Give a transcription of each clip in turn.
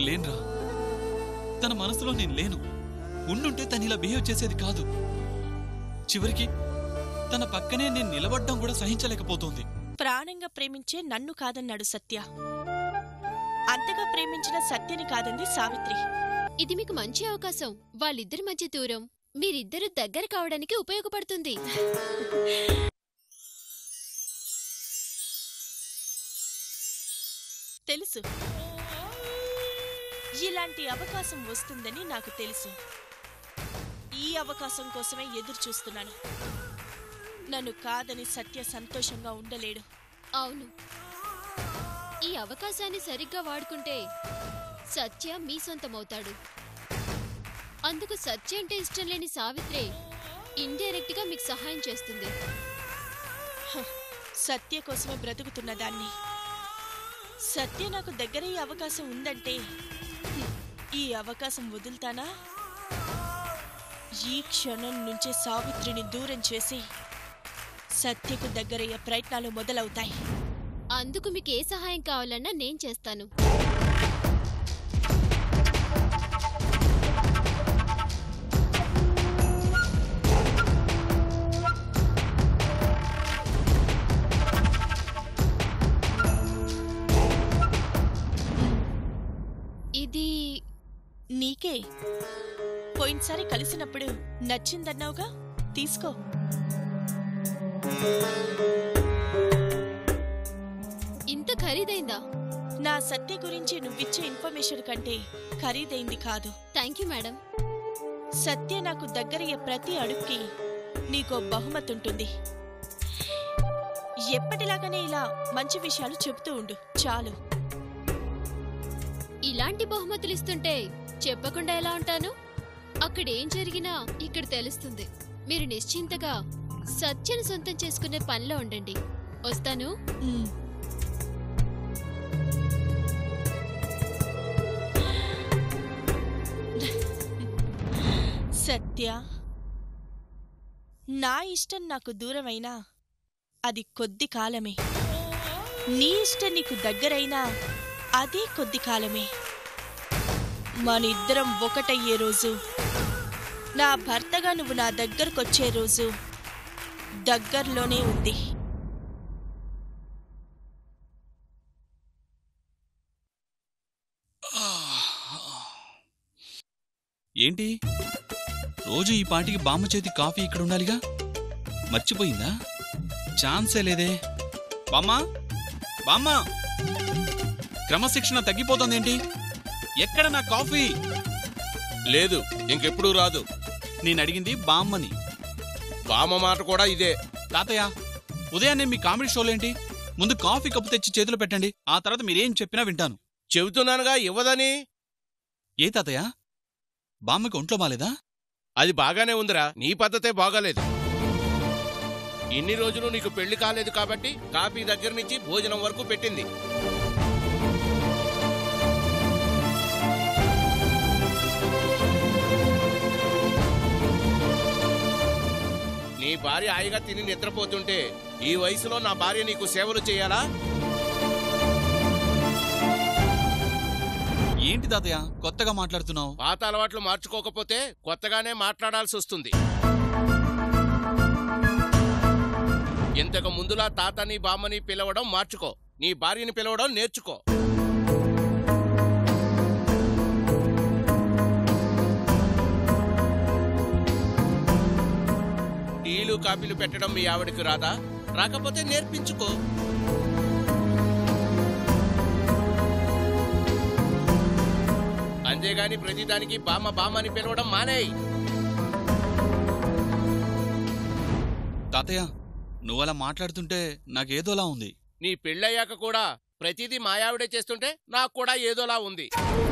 లేనురా తన మనసులో నేను లేను ఉండుంటే తను ఇలా బిహేవ్ చేసేది కాదు చివరికి తన పక్కనే నేను నిలబడ్డం కూడా సహించలేకపోతోంది ప్రాణంగా ప్రేమించే నన్ను కాదన్నాడు సత్య అంతగా ప్రేమించిన సత్యని కాదంది సావిత్రి ఇది మీకు మంచి అవకాశం వాళ్ళిద్దరి మధ్య దూరం మీరిద్దరు దగ్గర కావడానికి ఉపయోగపడుతుంది తెలుసు ఇలాంటి అవకాశం వస్తుందని నాకు తెలుసు ఈ అవకాశం కోసమే ఎదురు చూస్తున్నాను నన్ను కాదని సత్య సంతోషంగా ఉండలేడు అవును ఈ అవకాశాన్ని సరిగ్గా వాడుకుంటే సత్య మీ సొంతమవుతాడు అందుకు సత్య అంటే ఇష్టం లేని సావిత్రే ఇండైరెక్ట్ గా మీకు సహాయం చేస్తుంది సత్య కోసమే బ్రతుకుతున్న దాన్ని సత్య నాకు దగ్గరయ్యే అవకాశం ఉందంటే హ్మ్, ఈ అవకాశం వదులుతానా ఈ క్షణం నుంచే సావిత్రిని దూరం చేసి సత్యకు దగ్గరయ్యే ప్రయత్నాలు మొదలవుతాయి అందుకు మీకు ఏ సహాయం కావాలన్నా నేను చేస్తాను ఇది నీకే పోయినసారి కలిసినప్పుడు నచ్చిందన్నావుగా తీసుకో ఇంత ఖరీదైందా నా సత్య గురించి నువ్విచ్చే ఇన్ఫర్మేషన్ కంటే ఖరీదైంది కాదు థ్యాంక్ యూ మేడం సత్య నాకు దగ్గరయ్యే ప్రతి అడుగుకి నీకో బహుమతి ఉంటుంది ఎప్పటిలాగానే ఇలా మంచి విషయాలు చెబుతూ ఉండు చాలు ఇలాంటి బహుమతులు ఇస్తుంటే చెప్పకుండా ఎలా ఉంటాను అక్కడ ఏం జరిగినా ఇక్కడ తెలుస్తుంది మీరు నిశ్చింతగా సత్యను సొంతం చేసుకునే పనిలో ఉండండి వస్తాను ఉమ్. సత్య నా ఇష్టం నాకు దూరమైనా అది కొద్ది కాలమే నీ ఇష్టం నీకు దగ్గరైనా అదే కొద్ది కాలమే మనిద్దరం ఒకటయ్యే రోజు నా భర్తగా నువ్వు నా దగ్గరకొచ్చే రోజు దగ్గరలోనే ఉంది ఏంటి రోజు ఈ పాటికి బామ్మ చేతి కాఫీ ఇక్కడ ఉండాలిగా మర్చిపోయిందా ఛాన్సే లేదే బామ్మ బామ్మ క్రమశిక్షణ తగ్గిపోతుందేంటి ఎక్కడ నా కాఫీ లేదు ఇంకెప్పుడు రాదు నేను అడిగింది బామ్మని బామ్మ మాట కూడా ఇదే తాతయ్య ఉదయాన్నే మీ కామెడీ షోలేంటి ముందు కాఫీ కప్పు తెచ్చి చేతిలో పెట్టండి ఆ తర్వాత మీరేం చెప్పినా వింటాను చెబుతున్నానుగా ఇవ్వదని ఏ తాతయ్య బామ్మకి ఒంట్లో బాలేదా అది బాగానే ఉందిరా నీ పద్ధతే బాగాలేదు ఇన్ని రోజులు నీకు పెళ్లి కాలేదు కాబట్టి కాఫీ దగ్గర నుంచి భోజనం వరకు పెట్టింది నీ భార్య హాయిగా తిని నిద్రపోతుంటే ఈ వయసులో నా భార్య నీకు సేవలు చేయాలా ఏంటి తాతయ్య కొత్తగా మాట్లాడుతున్నావు పాత అలవాట్లు మార్చుకోకపోతే కొత్తగానే మాట్లాడాల్సి వస్తుంది ఇంతకు ముందులా తాతని బామ్మని పిలవడం మార్చుకో నీ భార్యని పిలవడం నేర్చుకో టీలు కాపీలు పెట్టడం మీ ఆవిడకి రాదా రాకపోతే నేర్పించుకో అంతేగాని ప్రతిదానికి బామ్మ బామ్మ అని పిలవడం మానేయ్ తాతయ్య నువ్వలా మాట్లాడుతుంటే నాకేదోలా ఉంది నీ పెళ్ళయ్యాక కూడా ప్రతిదీ మాయావిడే చేస్తుంటే నాకు కూడా ఏదోలా ఉంది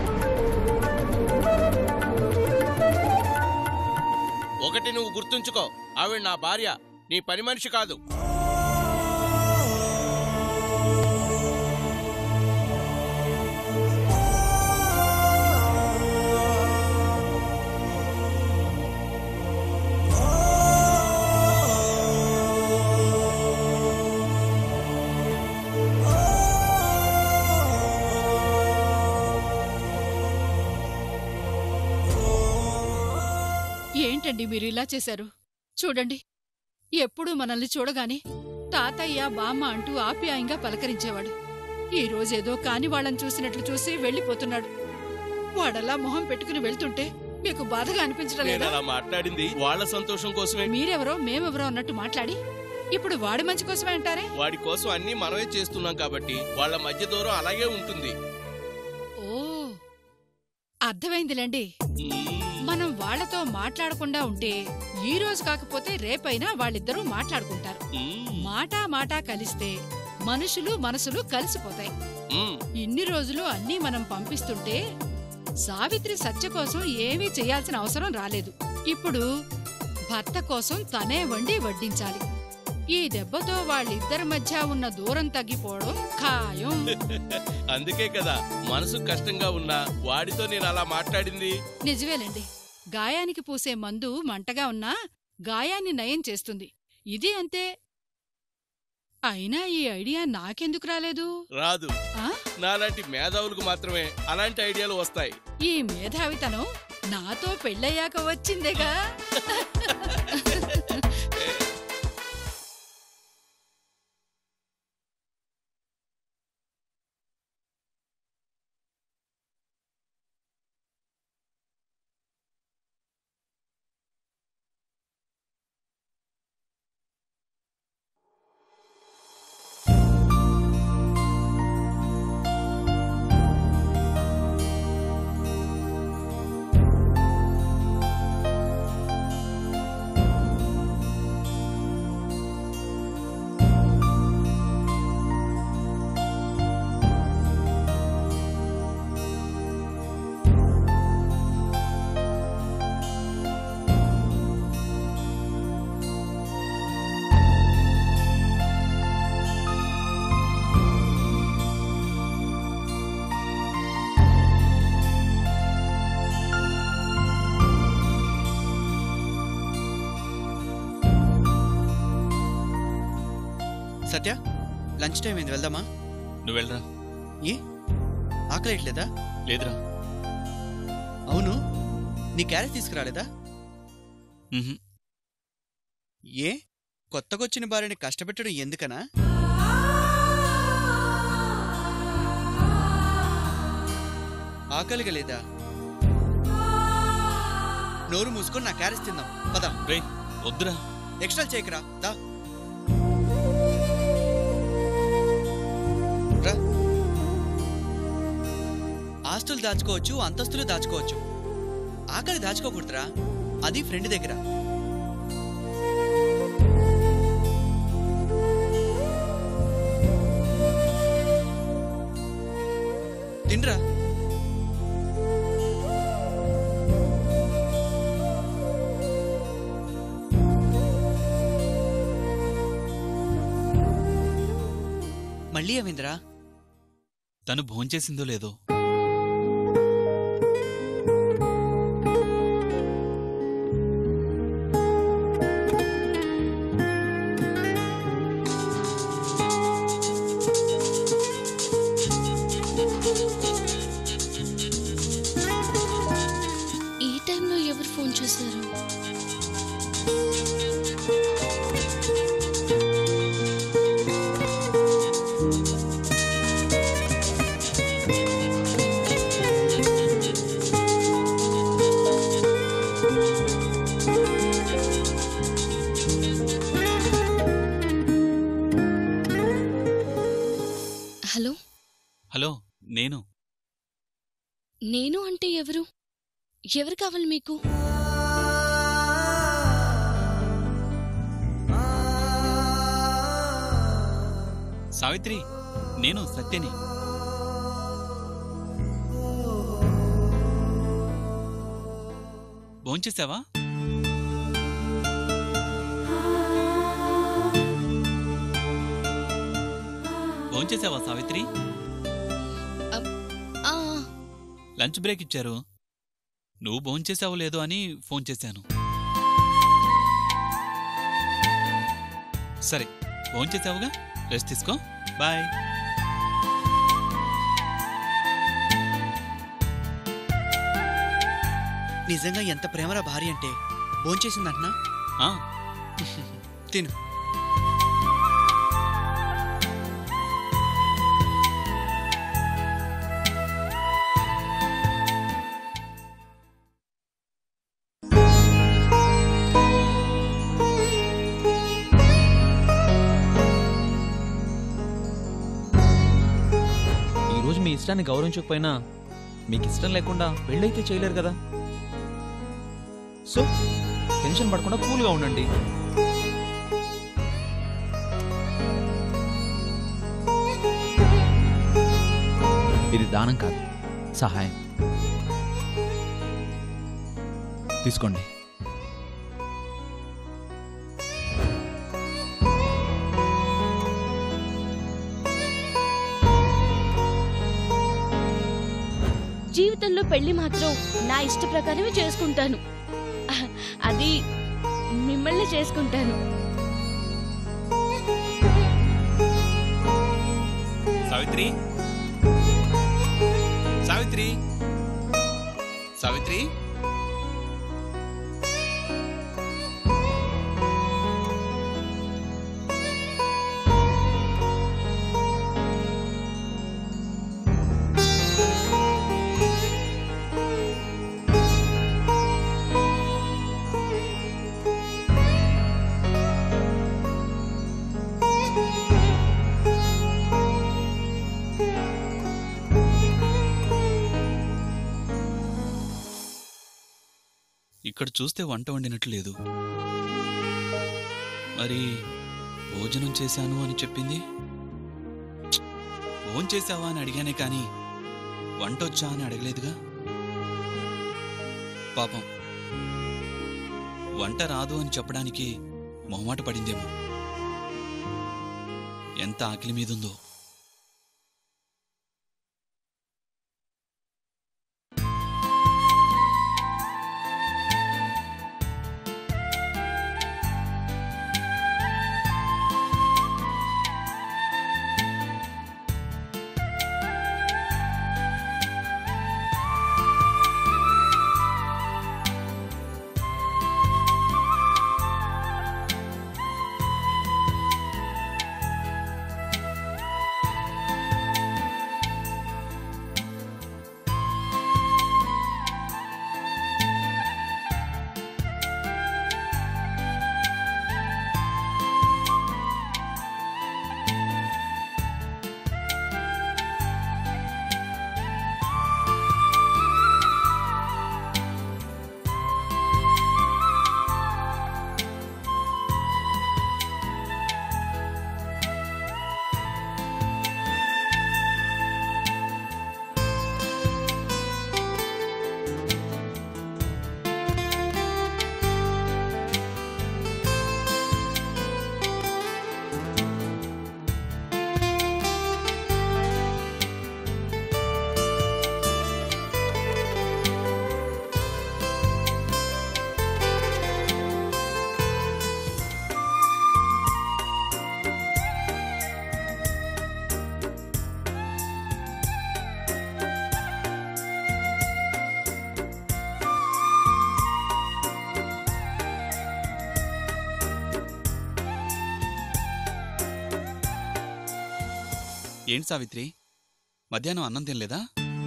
ఒకటి నువ్వు గుర్తుంచుకో ఆవిడ నా భార్య నీ పని మనిషి కాదు ఏంటండి మీరు ఇలా చేశారు చూడండి ఎప్పుడూ మనల్ని చూడగానే తాతయ్య బామ్మ అంటూ ఆప్యాయంగా పలకరించేవాడు ఈ రోజేదో కాని వాళ్ళని చూసినట్లు చూసి వెళ్ళిపోతున్నాడు వాడలా మొహం పెట్టుకుని వెళ్తుంటే మీకు బాధగా అనిపించడం నేను లేదా అలా మాట్లాడింది వాళ్ళ సంతోషం కోసమే మీరెవరో మేమెవరో అన్నట్టు మాట్లాడి ఇప్పుడు వాడి మంచి కోసమే అంటారే వాడి కోసం అన్ని మనమే చేస్తున్నాం కాబట్టి వాళ్ళ మధ్య దూరం అలాగే ఉంటుంది ఓ అర్థమైందిలేండి మనం వాళ్ళతో మాట్లాడకుండా ఉంటే ఈ రోజు కాకపోతే రేపైనా వాళ్ళిద్దరూ మాట్లాడుకుంటారు మాటా మాటా కలిస్తే మనుషులు మనసులు కలిసిపోతాయి ఇన్ని రోజులు అన్నీ మనం పంపిస్తుంటే సావిత్రి సత్య కోసం ఏమీ చేయాల్సిన అవసరం రాలేదు ఇప్పుడు భర్త కోసం తనే వండి వడ్డించాలి ఈ దెబ్బతో వాళ్ళిద్దరి మధ్య ఉన్న దూరం తగ్గిపోవడం ఖాయం అందుకే కదా మనసు కష్టంగా ఉన్నా వాడితో నేను అలా మాట్లాడింది నిజమేలండి గాయానికి పూసే మందు మంటగా ఉన్నా గాయాన్ని నయం చేస్తుంది ఇది అంతే అయినా ఈ ఐడియా నాకెందుకు రాలేదు రాదు ఆ నాలాంటి మేధావులకు మాత్రమే అలాంటి ఐడియాలు వస్తాయి ఈ మేధావితనం నాతో పెళ్ళయ్యాక వచ్చిందేగా సత్య లంచ్ టైం అయింది వెళ్దామా నువ్వు వెళ్ళరా ఏ ఆకలేయట్లేదా లేదురా అవును నీ క్యారెట్ తీసుకురాలేదా ఉహుం. ఏ కొత్తగొచ్చిన భార్యని కష్టపెట్టడం ఎందుకనా ఆకలిగా లేదా నోరు మూసుకొని నా క్యారెట్ తిందాం పద రేయ్ వద్దురా ఎక్స్ట్రా చేయకరా దా రా ఆస్తులు దాచుకోవచ్చు అంతస్తులు దాచుకోవచ్చు ఆకలి దాచుకోకూడదురా అది ఫ్రెండ్ దగ్గర తినరా మళ్ళీ ఏమైందిరా తను భోంచేసిందో లేదో ఈ టైంలో ఎవరు ఫోన్ చేశారు హలో హలో నేను నేను అంటే ఎవరు ఎవరు కావాలి మీకు సావిత్రి నేను సత్యని భోంచేసావా భోంచేసావా సావిత్రి ఆ లంచ్ బ్రేక్ ఇచ్చారు నువ్వు భోంచేసావో లేదో అని ఫోన్ చేశాను సరే భోంచేసావుగా రెస్ట్ తీసుకో బాయ్ నిజంగా ఎంత ప్రేమరా భార్య అంటే భోంచేసిందంటనా ఆ, తిను ఈ రోజు మీ ఇష్టాన్ని గౌరవించకపోయినా మీకు ఇష్టం లేకుండా పెళ్ళైతే చేయలేరు కదా సో టెన్షన్ పడకుండా కూల్గా ఉండండి ఇది దానం కాదు సహాయం తీసుకోండి జీవితంలో పెళ్లి మాత్రం నా ఇష్ట ప్రకారమే చేసుకుంటాను అహ్, అది మిమ్మల్ని చేసుకుంటాను సావిత్రి సావిత్రి సావిత్రి ఇక్కడ చూస్తే వంట వండినట్లు లేదు మరి భోజనం చేశాను అని చెప్పింది ఛ్! భోజనం చేశావా అని అడిగానే కానీ వంట వచ్చా అని అడగలేదుగా పాపం వంట రాదు అని చెప్పడానికి మొహమాట పడిందేమో ఎంత ఆకలి మీదుందో ఏంటి సావిత్రి మధ్యాహ్నం అన్నం తినలేదా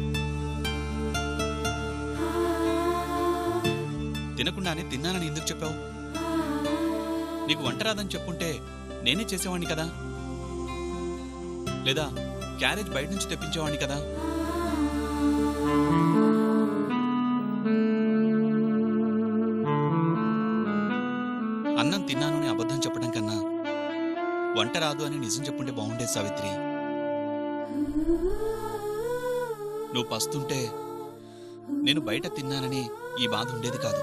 తినకుండానే తిన్నానని ఎందుకు చెప్పావు నీకు వంట రాదని చెప్పుంటే నేనే చేసేవాణ్ణి కదా లేదా క్యారేజ్ బయట నుంచి తెప్పించేవాణ్ణి కదా అన్నం తిన్నాను అని అబద్ధం చెప్పడం కన్నా వంట రాదు అని నిజం చెప్పుంటే బాగుండేది సావిత్రి నువ్వు పస్తుంటే నేను బయట తిన్నానని ఈ బాధ ఉండేది కాదు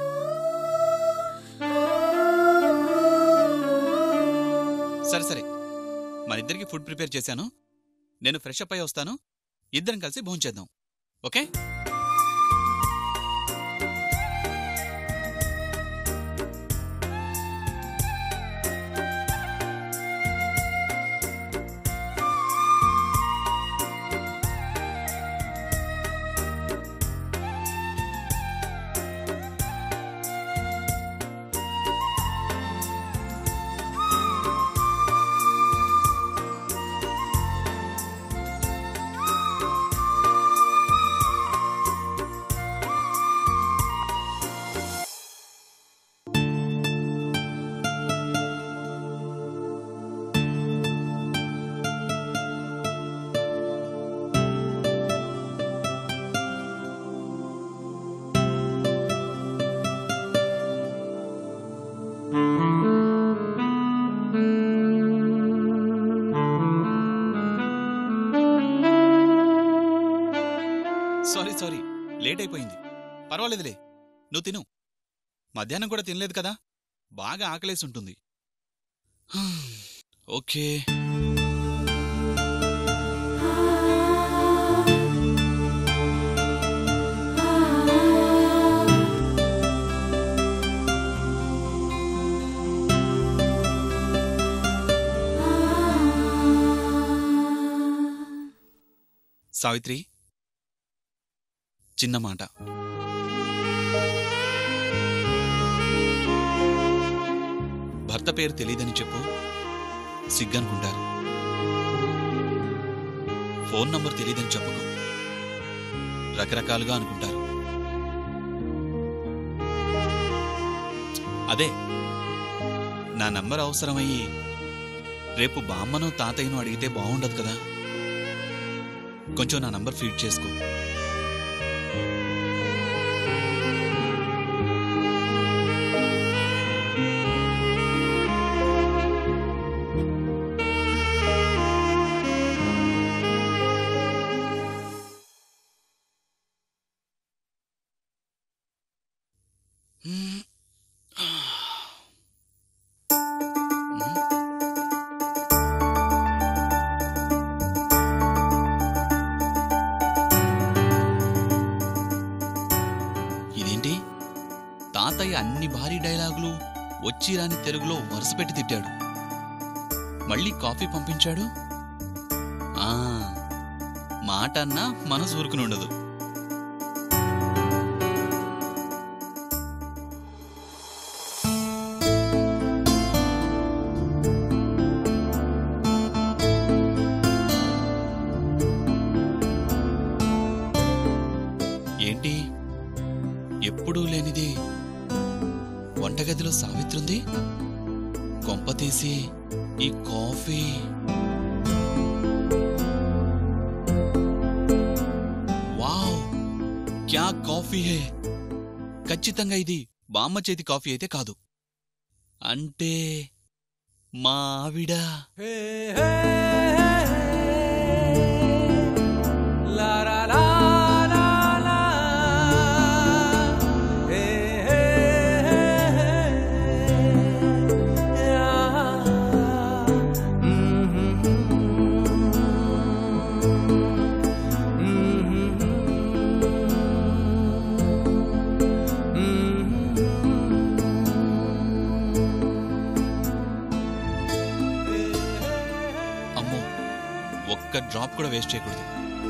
సరే సరే మనిద్దరికి ఫుడ్ ప్రిపేర్ చేశాను నేను ఫ్రెష్ అప్ అయి వస్తాను ఇద్దరం కలిసి భోంచేద్దాం ఓకే లేట్ అయిపోయింది పర్వాలేదులే నువ్వు తిను మధ్యాహ్నం కూడా తినలేదు కదా బాగా ఆకలేసి ఉంటుంది హ్మ్, ఓకే సావిత్రి చిన్న మాట భర్త పేరు తెలియదని చెప్పు సిగ్గనుకుంటారు ఫోన్ నంబర్ తెలియదని చెప్పుకో రకరకాలుగా అనుకుంటారు అదే నా నంబర్ అవసరమయ్యి రేపు బామ్మను తాతయ్యను అడిగితే బాగుండదు కదా కొంచెం నా నంబర్ ఫీడ్ చేసుకో మ్మ్. మ్మ్. ఇదేంటి తాతయ్య అన్ని భారీ డైలాగులు వచ్చి రాని తెలుగులో వరుసపెట్టి తిట్టాడు మళ్ళీ కాఫీ పంపించాడు ఆ మాట అన్నా మనసు ఊరుకుని ఉండదు ఏంటి ఎప్పుడూ లేనిది వంటగదిలో సావిత్రుంది కొంప తీసి ఈ కాఫీ వావ్ క్యా కాఫీ హే ఖచ్చితంగా ఇది బామ్మ చేతి కాఫీ అయితే కాదు అంటే మా ఆవిడ అమ్మో ఒక్క డ్రాప్ కూడా వేస్ట్ చేయకూడదు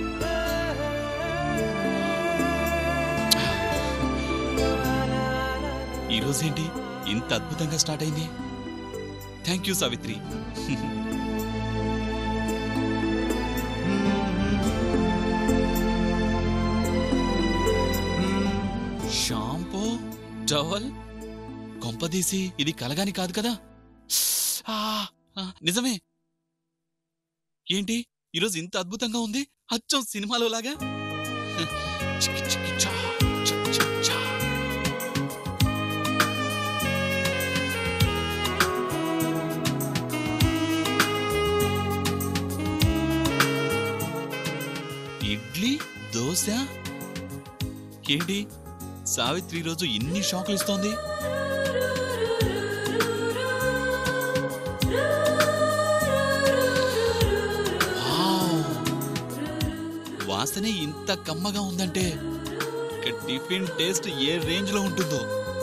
ఈ రోజేంటి ఇంత అద్భుతంగా స్టార్ట్ అయింది thank you Savitri shampoo towel కొంపదీసి ఇది కలగాని కాదు కదా ఆ, ఆ, నిజమే ఏంటి ఈరోజు ఇంత అద్భుతంగా ఉంది అచ్చం సినిమాలో లాగా చిక్కి చిక్కి చా, చక్ చక్ చా. ఇడ్లీ దోశ ఏంటి సావిత్రి రోజు ఇన్ని షాకులు ఇస్తోంది వావ్! వాసనే ఇంత కమ్మగా ఉందంటే ఇక టిఫిన్ టేస్ట్ ఏ రేంజ్ లో ఉంటుందో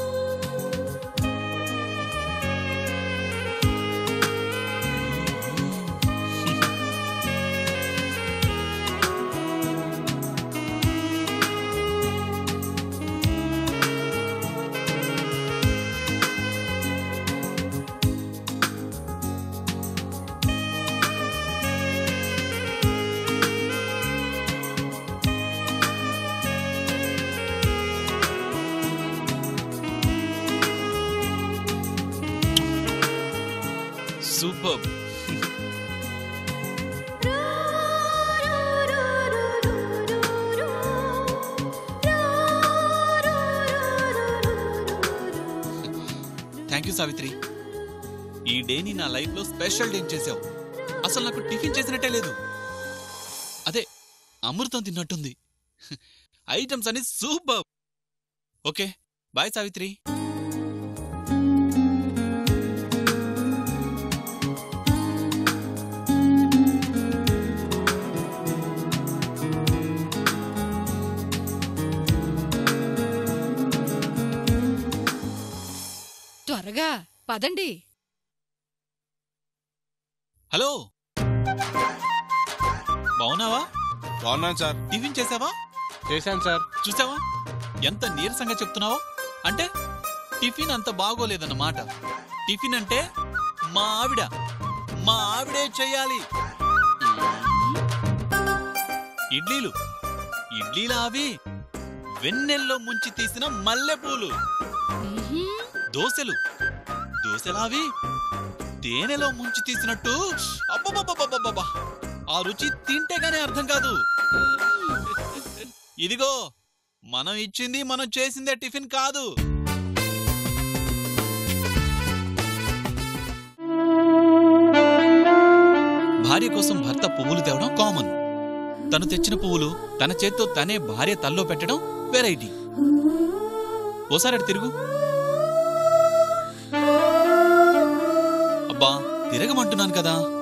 సూపర్ థ్యాంక్ యూ సావిత్రి ఈ డేని నా లైఫ్ లో స్పెషల్ డే చేసావు అసలు నాకు టిఫిన్ చేసినట్టే లేదు అదే అమృతం తిన్నట్టుంది ఐటమ్స్ అన్ని సూపర్ ఓకే బాయ్ సావిత్రి త్వరగా పదండి హలో బావున్నావా బాగున్నాను సార్ టిఫిన్ చేసావా చేశాను సార్ చూసావా ఎంత నీరసంగా చెప్తున్నావో అంటే టిఫిన్ అంత బాగోలేదన్నమాట టిఫిన్ అంటే మా ఆవిడ మా ఆవిడే చెయ్యాలి ఇడ్లీలు ఇడ్లీలా అవి వెన్నెల్లో ముంచి తీసిన మల్లెపూలు ఉహుం. దోశలు దోశలా అవి తేనెలో ముంచి తీసినట్టు అబ్బబ్బబ్బబ్బబ్బబ్బా ఆ రుచి తింటే గానీ అర్థం కాదు ఇదిగో మనం ఇచ్చింది మనం చేసిందే టిఫిన్ కాదు భార్య కోసం భర్త పువ్వులు తేవడం కామన్ తను తెచ్చిన పువ్వులు తన చేత్తో తనే భార్య తల్లో పెట్టడం వెరైటీ ఓసారి అటు తిరుగు అబ్బా తిరగమంటున్నాను కదా